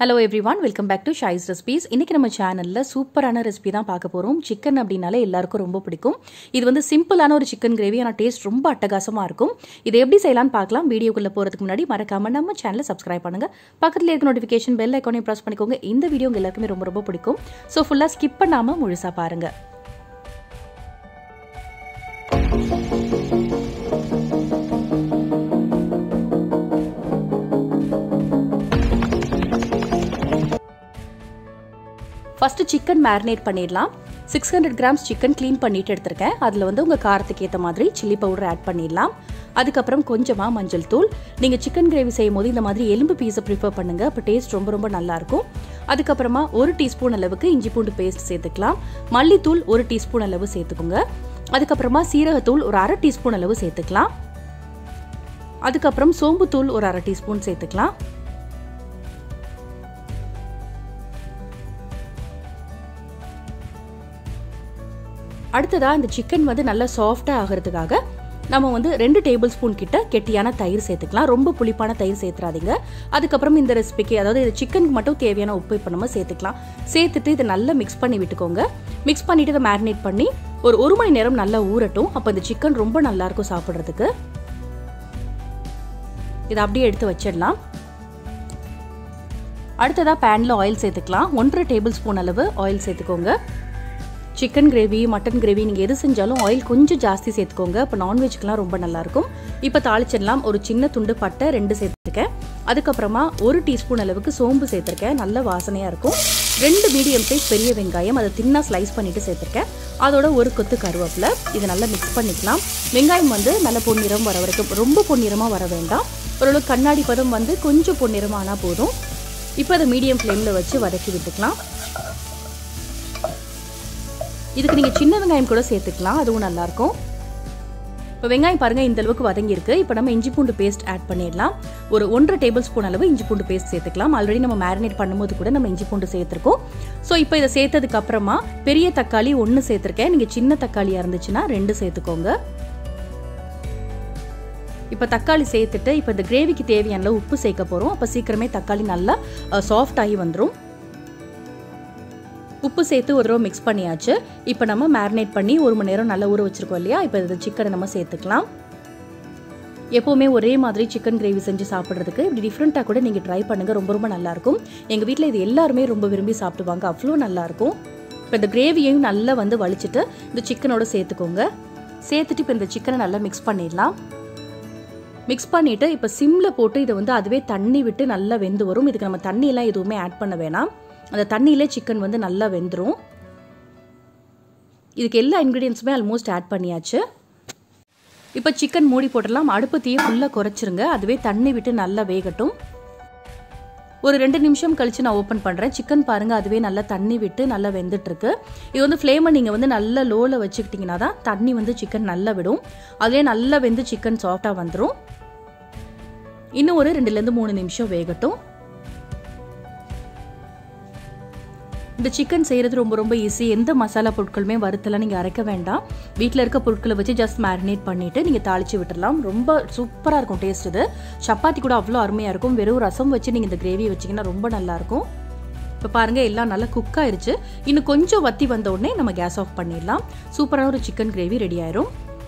hello every one welcome back to Shy's recipes இன்றைக்கி நம்ம சேனலில் சூப்பரான ரெசிபி தான் பார்க்க போகிறோம் சிக்கன் அப்படின்னாலே எல்லாருக்கும் ரொம்ப பிடிக்கும் இது வந்து சிம்பிளான ஒரு சிக்கன் கிரேவி ஆனால் டேஸ்ட் ரொம்ப அட்டகாசமாக இருக்கும் இதை எப்படி செய்யலாம்னு பார்க்கலாம் வீடியோக்குள்ளே போகிறதுக்கு முன்னாடி மறக்காமல் நம்ம சேனலை சப்ஸ்கிரைப் பண்ணுங்கள் பக்கத்தில் இருக்க நோட்டிஃபிகேஷன் பெல் ஐக்கானே ப்ரெஸ் பண்ணிக்கோங்க இந்த வீடியோ உங்கள் எல்லாருக்குமே ரொம்ப ரொம்ப பிடிக்கும் ஸோ ஃபுல்லாக ஸ்கிப் பண்ணாமல் முழுசாக பாருங்கள் ஃபஸ்ட்டு சிக்கன் மேரினேட் பண்ணிடலாம் six hundred grams chicken clean பண்ணிட்டு எடுத்திருக்கேன் அதில் வந்து உங்கள் காரத்துக்கு ஏற்ற மாதிரி சில்லி பவுடர் ஆட் பண்ணிடலாம் அதுக்கப்புறம் கொஞ்சமாக மஞ்சள் தூள் நீங்கள் சிக்கன் கிரேவி செய்யும் போது இந்த மாதிரி எலும்பு பீஸை ப்ரிஃபர் பண்ணுங்கள் அப்போ டேஸ்ட் ரொம்ப ரொம்ப நல்லாயிருக்கும் அதுக்கப்புறமா ஒரு டீஸ்பூன் அளவுக்கு இஞ்சி பூண்டு பேஸ்ட் சேர்த்துக்கலாம் மல்லித்தூள் ஒரு டீஸ்பூன் அளவு சேர்த்துக்கோங்க அதுக்கப்புறமா சீரகத்தூள் ஒரு அரை டீஸ்பூன் அளவு சேர்த்துக்கலாம் அதுக்கப்புறம் சோம்புத்தூள் ஒரு அரை டீஸ்பூன் சேர்த்துக்கலாம் அடுத்ததாக இந்த சிக்கன் வந்து நல்லா சாஃப்டாக ஆகிறதுக்காக நம்ம வந்து ரெண்டு டேபிள் ஸ்பூன் கிட்ட கெட்டியான தயிர் சேர்த்துக்கலாம் ரொம்ப புளிப்பான தயிர் சேர்த்துறாதீங்க அதுக்கப்புறம் இந்த ரெசிபிக்கு அதாவது இது சிக்கனுக்கு மட்டும் தேவையான உப்பு இப்போ நம்ம சேர்த்துக்கலாம் சேர்த்துட்டு இதை நல்லா மிக்ஸ் பண்ணி விட்டுக்கோங்க மிக்ஸ் பண்ணிட்டு இதை மேரினேட் பண்ணி ஒரு ஒரு மணி நேரம் நல்லா ஊறட்டும் அப்போ இந்த சிக்கன் ரொம்ப நல்லா இருக்கும் சாப்பிட்றதுக்கு இதை அப்படியே எடுத்து வச்சிடலாம் அடுத்ததாக பேனில் ஆயில் சேர்த்துக்கலாம் ஒன்றரை டேபிள் ஸ்பூன் அளவு ஆயில் சேர்த்துக்கோங்க சிக்கன் கிரேவி மட்டன் கிரேவி நீங்கள் எது செஞ்சாலும் ஆயில் கொஞ்சம் ஜாஸ்தி சேர்த்துக்கோங்க இப்போ நான்வெஜ்க்கெலாம் ரொம்ப நல்லாயிருக்கும் இப்போ தாளிச்சிடலாம் ஒரு சின்ன துண்டு பட்டை ரெண்டு சேர்த்துருக்கேன் அதுக்கப்புறமா ஒரு டீஸ்பூன் அளவுக்கு சோம்பு சேர்த்துருக்கேன் நல்ல வாசனையாக இருக்கும் ரெண்டு மீடியம் சைஸ் பெரிய வெங்காயம் அதை தின்னாக ஸ்லைஸ் பண்ணிவிட்டு சேர்த்துருக்கேன் அதோட ஒரு கொத்து கருவேப்பிலை இதை நல்லா மிக்ஸ் பண்ணிக்கலாம் வெங்காயம் வந்து நல்ல பொன்னிறம் வர வரைக்கும் ரொம்ப பொன்னிறமாக வர வேண்டாம் ஓரளவு கண்ணாடி பதம் வந்து கொஞ்சம் பொன்னிறமாக ஆனால் போதும் இப்போ அதை மீடியம் ஃப்ளேமில் வச்சு வதக்கி விட்டுக்கலாம் இதுக்கு நீங்கள் சின்ன வெங்காயம் கூட சேர்த்துக்கலாம் அதுவும் நல்லாயிருக்கும் இப்போ வெங்காயம் பாருங்கள் இந்த அளவுக்கு வதங்கியிருக்கு இப்போ நம்ம இஞ்சி பூண்டு பேஸ்ட் ஆட் பண்ணிடலாம் ஒரு ஒன்றரை டேபிள் ஸ்பூன் அளவு இஞ்சி பூண்டு பேஸ்ட் சேர்த்துக்கலாம் ஆல்ரெடி நம்ம மேரினேட் பண்ணும்போது கூட நம்ம இஞ்சி பூண்டு சேர்த்துருக்கோம் ஸோ இப்போ இதை சேர்த்ததுக்கு அப்புறமா பெரிய தக்காளி ஒன்று சேர்த்துருக்கேன் நீங்கள் சின்ன தக்காளியாக இருந்துச்சுன்னா ரெண்டு சேர்த்துக்கோங்க இப்போ தக்காளி சேர்த்துட்டு இப்போ இந்த கிரேவிக்கு தேவையான உப்பு சேர்க்க போகிறோம் அப்போ சீக்கிரமே தக்காளி நல்லா சாஃப்ட் ஆகி வந்துடும் உப்பு சேர்த்து ஒரு தடவை மிக்ஸ் பண்ணியாச்சு இப்போ நம்ம மேரினேட் பண்ணி ஒரு மணி நேரம் நல்லா ஊற வச்சுருக்கோம் இல்லையா இப்போ இந்த சிக்கனை நம்ம சேர்த்துக்கலாம் எப்போவுமே ஒரே மாதிரி சிக்கன் கிரேவி செஞ்சு சாப்பிட்றதுக்கு இப்படி டிஃப்ரெண்ட்டாக கூட நீங்கள் ட்ரை பண்ணுங்கள் ரொம்ப ரொம்ப நல்லாயிருக்கும் எங்கள் வீட்டில் இது எல்லாருமே ரொம்ப விரும்பி சாப்பிடுவாங்க அவ்வளோ நல்லாயிருக்கும் இப்போ இந்த கிரேவியையும் நல்லா வந்து வலிச்சுட்டு இந்த சிக்கனோட சேர்த்துக்கோங்க சேர்த்துட்டு இப்போ இந்த சிக்கனை நல்லா மிக்ஸ் பண்ணிடலாம் மிக்ஸ் பண்ணிவிட்டு இப்போ சிம்மில் போட்டு இதை வந்து அதுவே தண்ணி விட்டு நல்லா வெந்து வரும் இதுக்கு நம்ம தண்ணியெல்லாம் எதுவுமே ஆட் பண்ண வேணாம் அந்த தண்ணியிலே சிக்கன் வந்து நல்லா வெந்துடும் இதுக்கு எல்லா இன்க்ரீடியன்ஸுமே ஆல்மோஸ்ட் ஆட் பண்ணியாச்சு இப்போ சிக்கன் மூடி போட்டுடலாம் அடுப்பு தீயை ஃபுல்லாக குறைச்சிருங்க அதுவே தண்ணி விட்டு நல்லா வேகட்டும் ஒரு ரெண்டு நிமிஷம் கழித்து நான் ஓப்பன் பண்ணுறேன் சிக்கன் பாருங்கள் அதுவே நல்லா தண்ணி விட்டு நல்லா வெந்துட்டுருக்கு இது வந்து ஃப்ளேமை நீங்கள் வந்து நல்லா லோவில் வச்சுக்கிட்டிங்கன்னா தான் தண்ணி வந்து சிக்கன் நல்லா விடும் அதுவே நல்லா வெந்து சிக்கன் சாஃப்டாக வந்துடும் இன்னும் ஒரு ரெண்டுலேருந்து மூணு நிமிஷம் வேகட்டும் இந்த சிக்கன் செய்கிறது ரொம்ப ரொம்ப ஈஸி எந்த மசாலா பொருட்களுமே வறுத்தெல்லாம் நீங்கள் அரைக்க வேண்டாம் வீட்டில் இருக்க பொருட்களை வச்சு ஜஸ்ட் மேரினேட் பண்ணிவிட்டு நீங்கள் தாளித்து விட்டுடலாம் ரொம்ப சூப்பராக இருக்கும் டேஸ்ட் இது சப்பாத்தி கூட அவ்வளோ அருமையாக இருக்கும் வெறும் ரசம் வச்சு நீங்கள் இந்த கிரேவி வச்சிங்கன்னா ரொம்ப நல்லாயிருக்கும் இப்போ பாருங்கள் எல்லாம் நல்லா குக் ஆயிருச்சு இன்னும் கொஞ்சம் வத்தி வந்த உடனே நம்ம கேஸ் ஆஃப் பண்ணிடலாம் சூப்பரான ஒரு சிக்கன் கிரேவி ரெடி ஆயிரும்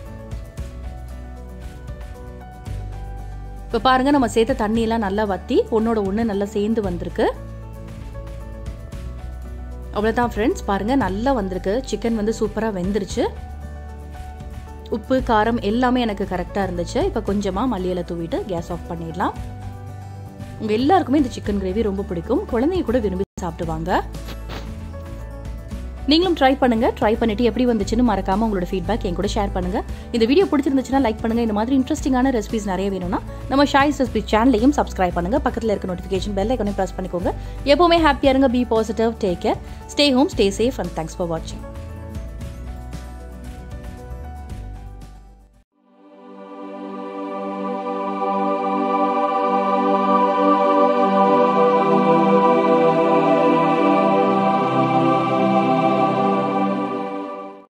இப்போ பாருங்கள் நம்ம சேர்த்த தண்ணியெல்லாம் நல்லா வத்தி ஒன்றோட ஒன்று நல்லா சேர்ந்து வந்திருக்கு அவ்வளோதான் ஃப்ரெண்ட்ஸ் பாருங்கள் நல்லா வந்திருக்கு சிக்கன் வந்து சூப்பராக வெந்துருச்சு உப்பு காரம் எல்லாமே எனக்கு கரெக்டாக இருந்துச்சு இப்போ கொஞ்சமாக மல்லியில தூவிட்டு கேஸ் ஆஃப் பண்ணிடலாம் உங்கள் எல்லாருக்குமே இந்த சிக்கன் கிரேவி ரொம்ப பிடிக்கும் குழந்தைங்க கூட விரும்பி சாப்பிடுவாங்க நீங்களும் ட்ரை பண்ணுங்க ட்ரை பண்ணிட்டு எப்படி வந்துச்சுன்னு மறக்காம உங்களோட ஃபீட்பேக் என் கூட ஷேர் பண்ணுங்க இந்த வீடியோ பிடிச்சிருந்துச்சுன்னா லைக் பண்ணுங்க இந்த மாதிரி இன்ட்ரெஸ்டிங்கான ரெசிபிஸ் நிறைய வேணும்னா நம்ம ஷாய்ஸ் ரெசிபி சேனலையும் சப்ஸ்கிரைப் பண்ணுங்க பக்கத்தில் இருக்க நோட்டிஃபிகேஷன் பெல் ஐக்கனையும் ப்ரெஸ் பண்ணிக்கோங்க எப்பவுமே ஹாப்பியா இருங்க be positive take care stay home stay safe and thanks for வாட்சிங்